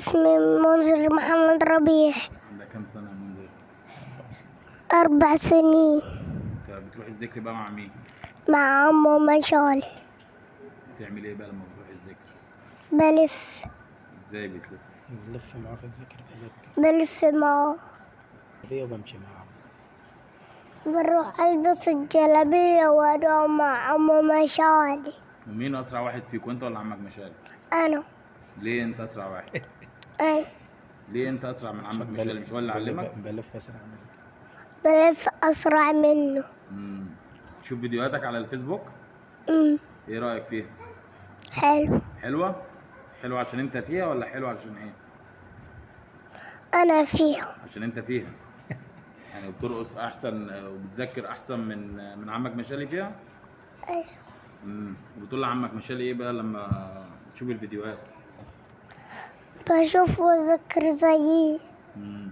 اسمي منذر محمد ربيع عندك كام سنة يا منذر؟ أربع سنين انت بتروح الذكر بقى مع مين؟ مع عمو مشالي بتعمل ايه بقى لما بتروح الذكر؟ بلف ازاي بتلف؟ نلف معاه في الذكر بذكر بلف معه بيه وبمشي معاه بروح ألبس الجلابية وأروح مع عمو مشالي ومين اسرع واحد فيكم انت ولا عمك مشاري؟ أنا ليه انت اسرع واحد؟ أي ليه انت اسرع من عمك مشاري مش هو اللي علمك؟ بلف اسرع منه بلف أسرع منه امم تشوف فيديوهاتك على الفيسبوك؟ أمم ايه رأيك فيها؟ حلو حلوة؟ حلوة عشان انت فيها ولا حلوة عشان ايه؟ أنا فيهم عشان انت فيها يعني بترقص احسن وبتذاكر احسن من من عمك مشالي فيها؟ أيوة. امم وبتقول لعمك مشالي ايه بقى لما تشوف الفيديوهات؟ بشوف وأذكر زيه امم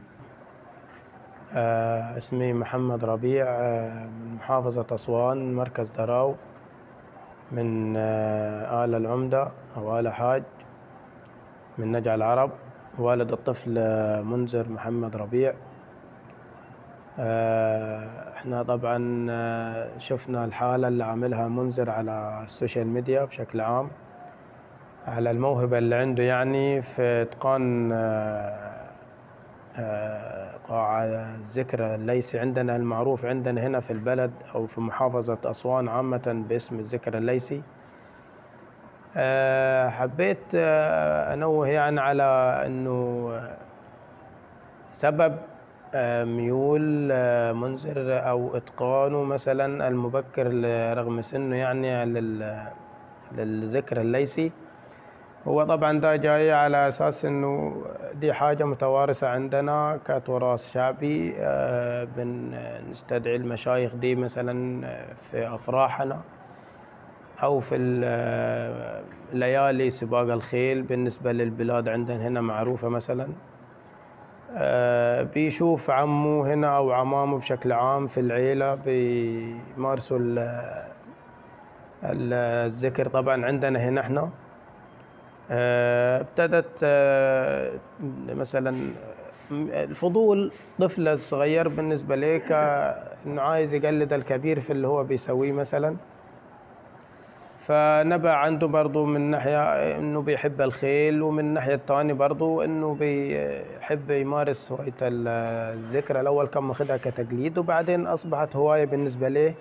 آه اسمي محمد ربيع آه من محافظة أسوان مركز دراو من آه آل العمدة أو آل حاج من نجع العرب والد الطفل آه، منذر محمد ربيع آه احنا طبعا آه، شفنا الحالة اللي عاملها منذر على السوشيال ميديا بشكل عام على الموهبة اللي عنده يعني في إتقان آه، آه، قاع الذكر الليثي عندنا المعروف عندنا هنا في البلد أو في محافظة أسوان عامة باسم الذكر الليثي آه، حبيت آه، أنوه يعني على أنه سبب آه، ميول آه، منذر أو إتقانه مثلا المبكر ل- رغم سنه يعني لل- للذكر الليثي هو طبعا ده جاي على اساس انه دي حاجه متوارثه عندنا كتراث شعبي آه، بنستدعي المشايخ دي مثلا في افراحنا او في ال- آه، ليالي سباق الخيل بالنسبه للبلاد عندنا هنا معروفه مثلا آه، بيشوف عمه هنا او عمامه بشكل عام في العيله بيمارسوا ال- ال- الذكر طبعا عندنا هنا احنا آه، ابتدت آه، مثلا م- الفضول طفل صغير بالنسبة ليه كأنه عايز يقلد الكبير في اللي هو بيسويه مثلا فنبع عنده برضو من ناحية انه بيحب الخيل ومن الناحية الثانية برضو انه بيحب يمارس هواية ال- الذكر الاول كان ماخدها كتقليد وبعدين اصبحت هواية بالنسبة ليه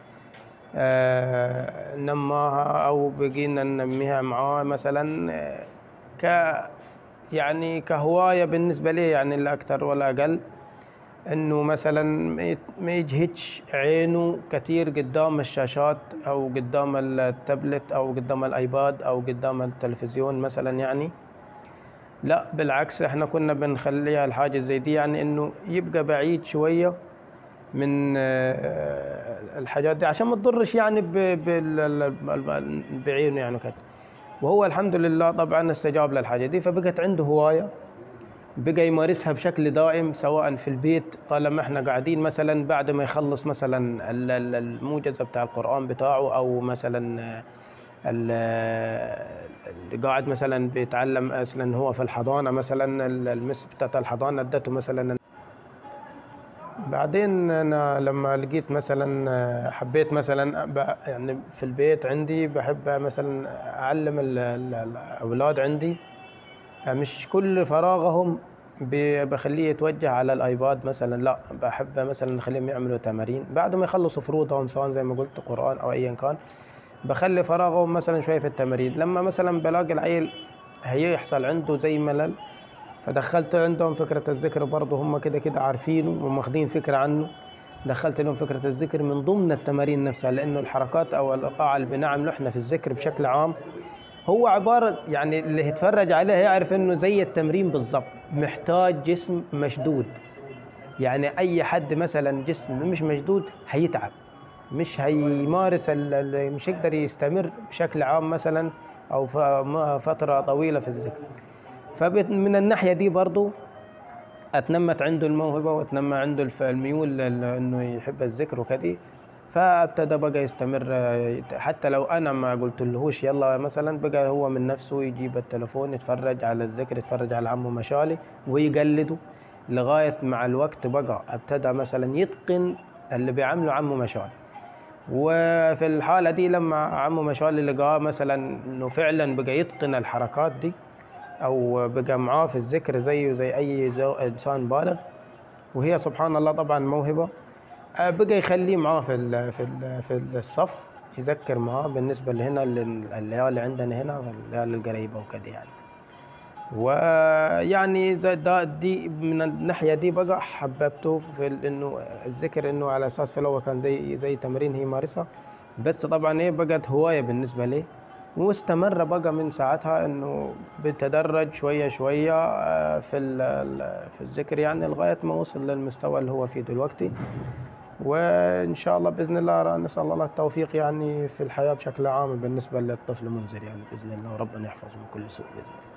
آه، نماها او بقينا ننميها معاه مثلا آه، ك يعني كهوايه بالنسبه لي يعني لا اكثر ولا اقل انه مثلا ما يت- ما يجهدش عينه كثير قدام الشاشات او قدام التابلت او قدام الايباد او قدام التلفزيون مثلا يعني لا بالعكس احنا كنا بنخليها الحاجه زي دي يعني انه يبقى بعيد شويه من آه، الحاجات دي عشان ما تضرش يعني ب- بال- ال- ال- بعينه يعني كده وهو الحمد لله طبعا استجاب للحاجه دي فبقت عنده هوايه بقى يمارسها بشكل دائم سواء في البيت طالما احنا قاعدين مثلا بعد ما يخلص مثلا ال- ال- الموجزه بتاع القران بتاعه او مثلا آه، ال- اللي قاعد مثلا بيتعلم مثلا هو في الحضانه مثلا ال- المس بتاعت الحضانه ادته مثلا بعدين انا لما لقيت مثلا آه، حبيت مثلا ب- يعني في البيت عندي بحب مثلا اعلم ال- ال- الاولاد عندي آه، مش كل فراغهم ب- بخليه يتوجه على الايباد مثلا لا بحب مثلا اخليهم يعملوا تمارين بعد ما يخلصوا فروضهم سواء زي ما قلت قران او ايا كان بخلي فراغهم مثلا شويه في التمارين لما مثلا بلاقي العيل هيحصل عنده زي ملل فدخلت عندهم فكرة الذكر برضه هم كده كده عارفينه وماخدين فكرة عنه دخلت لهم فكرة الذكر من ضمن التمارين نفسها لأنه الحركات أو الإيقاع اللي بنعمله إحنا في الذكر بشكل عام هو عبارة يعني اللي يتفرج عليه يعرف إنه زي التمرين بالضبط محتاج جسم مشدود يعني أي حد مثلا جسم مش مشدود هيتعب مش هيمارس ال- ال- مش هيقدر يستمر بشكل عام مثلا أو ف- م- فترة طويلة في الذكر فمن الناحية دي برضو اتنمت عنده الموهبة واتنمى عنده الف- الميول لل- انه يحب الذكر وكذا فابتدى بقى يستمر آه، حتى لو انا ما قلت لهوش يلا مثلا بقى هو من نفسه يجيب التليفون يتفرج على الذكر يتفرج على عمه مشالي ويقلده لغايه مع الوقت بقى ابتدى مثلا يتقن اللي بيعمله عمه مشالي وفي الحاله دي لما عمه مشالي لقاه مثلا انه فعلا بقى يتقن الحركات دي او بقى معاه في الذكر زيه زي اي زو- انسان بالغ وهي سبحان الله طبعا موهبه آه، بقى يخليه معاه في ال في ال في الصف يذكر معاه بالنسبه لهنا للعيال اللي عندنا هنا والعيال القريبه وكده يعني ويعني زي ده دي من الناحيه دي بقى حببته في ال- انه الذكر انه على اساس في الاول كان زي زي تمرين هي يمارسها بس طبعا ايه بقت هوايه بالنسبه لي واستمر بقى من ساعتها انه بتدرج شويه شويه آه، في ال- ال- في الذكر يعني لغايه ما وصل للمستوى اللي هو فيه دلوقتي وان شاء الله باذن الله نسال الله التوفيق يعني في الحياه بشكل عام بالنسبه للطفل منذر يعني باذن الله وربنا يحفظه من كل سوء باذن الله